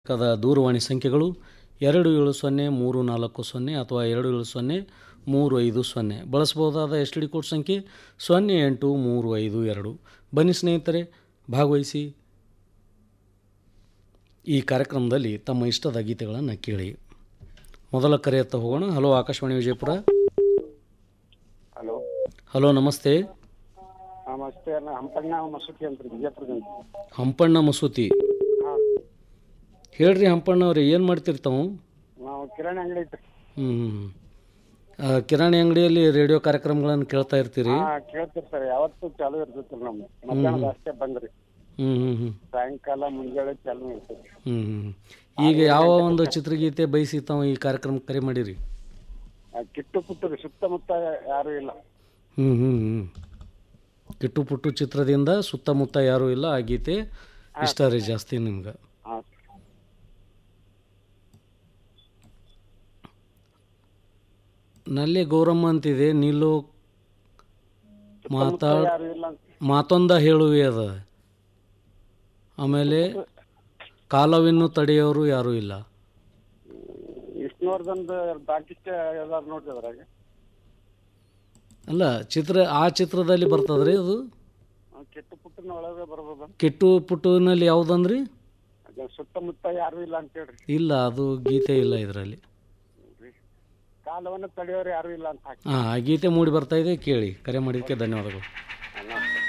ಕದ ದೂರವಾಣಿ ಸಂಖ್ಯೆಗಳು ಎರಡು ಏಳು ಸೊನ್ನೆ ಮೂರು ನಾಲ್ಕು ಸೊನ್ನೆ ಅಥವಾ ಎರಡು ಏಳು ಸೊನ್ನೆ ಮೂರು ಐದು ಸೊನ್ನೆ ಬಳಸಬಹುದಾದ ಎಸ್ ಡಿ ಕೋಡ್ ಸಂಖ್ಯೆ ಸೊನ್ನೆ ಎಂಟು ಮೂರು ಐದು ಎರಡು ಬನ್ನಿ ಸ್ನೇಹಿತರೆ ಭಾಗವಹಿಸಿ ಈ ಕಾರ್ಯಕ್ರಮದಲ್ಲಿ ತಮ್ಮ ಇಷ್ಟದ ಗೀತೆಗಳನ್ನು ಕೇಳಿ ಮೊದಲ ಕರೆಯತ್ತ ಹೋಗೋಣ hello Akashvani Vijayapura hello hello ನಮಸ್ತೆ ನಮಸ್ತೆ ನಾ ಹಂಪಣ್ಣ ಮಸೂತಿ ಅಂತ ವಿಜಯಪುರದಿಂದ ಹಂಪಣ್ಣ ಮಸೂತಿ ಹಾಂ ಹೇಳ್ರಿ ಹಂಪಣ್ಣ ಅವ್ರಿ ಏನು ಮಾಡ್ತಿರ್ತಾವು ನಾವು ಕಿರಾಣಿ ಅಂಗಡಿ ಐತ್ರಿ ಹ್ಞೂ ಕಿರಾಣಿ ಅಂಗಡಿಯಲ್ಲಿ ರೇಡಿಯೋ ಕಾರ್ಯಕ್ರಮಗಳನ್ನು ಕೇಳ್ತಾ ಇರ್ತೀರಿ ಹಾ ಕೇಳ್ತೀರಿ ಸರ್ ಯಾವತ್ತೂ ಚಾಲು ಇರ್ತೈತಿ ನಮ್ದು ಮಧ್ಯಾಹ್ನದ ಅಷ್ಟೇ ಬಂದ್ರಿ ಹ್ಞೂ ಹ್ಞೂ ಹ್ಞೂ ಸಾಯಂಕಾಲ ಮುಂಜಾನೆ ಚಾಲು ಇರ್ತೈತಿ ಹ್ಞೂ ಹ್ಞೂ ಈಗ ಯಾವ ಒಂದು ಚಿತ್ರಗೀತೆ ಬಯಸಿ ತಾವು ಈ ಕಾರ್ಯಕ್ರಮಕ್ಕೆ ಕರೆ ಮಾಡಿರಿ ಆ ಕಿಟ್ಟು ಪುಟ್ಟು ರೀ ಸುತ್ತಮುತ್ತ ಯಾರು ಇಲ್ಲ ಹ್ಞೂ ಹ್ಞೂ ಹ್ಞೂ ಕಿಟ್ಟು ಪುಟ್ಟು ಚಿತ್ರದಿಂದ ಸುತ್ತಮುತ್ತ ಯಾರೂ ಇಲ್ಲ ಆ ಗೀತೆ ಇಷ್ಟ ರೀ ಜಾಸ್ತಿ ನಿಮ್ಗೆ ಹಾ ನಲ್ಲಿ ಗೌರಮ್ಮ ಅಂತಿದೆ ನಿಲ್ಲು ಮಾತಾಡ್ ಯಾರು ಇಲ್ಲ ಅಂತ ಮಾತೊಂದ ಹೇಳುವೆ ಅದ ಆಮೇಲೆ ಕಾಲವಿನ್ನು ತಡೆಯೋರು ಯಾರೂ ಇಲ್ಲ ವಿಷ್ಣುವರ್ಧನ್ ಬಾಕಿಷ್ಟ ಎಲ್ಲಾರು ನೋಡ್ರಿ ಅದ್ರಾಗ ಅಲ್ಲ ಚಿತ್ರ ಆ ಚಿತ್ರದಲ್ಲಿ ಬರ್ತದ್ರಿ ಅದು ಆ ಕಿಟ್ಟು ಪುಟ್ಟಿನ ಒಳಗೆ ಬರ್ಬೋದ ಕಿಟ್ಟು ಪುಟ್ಟುನಲ್ಲಿ ಯಾವುದಂದ್ರಿ ಅದೇ ಸುತ್ತಮುತ್ತ ಯಾರು ಇಲ್ಲ ಅಂತ ಹೇಳ್ರಿ ಇಲ್ಲ ಅದು ಗೀತೆ ಇಲ್ಲ ಇದರಲ್ಲಿ ಕಾಲವನ್ನು ತಡೆಯೋರು ಯಾರು ಇಲ್ಲ ಅಂತ ಹಾಕಿ ಹಾಂ ಆ ಗೀತೆ ಮೂಡಿ ಬರ್ತಾ ಇದೆ ಕೇಳಿ ಕರೆ ಮಾಡಿದ್ದಕ್ಕೆ ಧನ್ಯವಾದಗಳು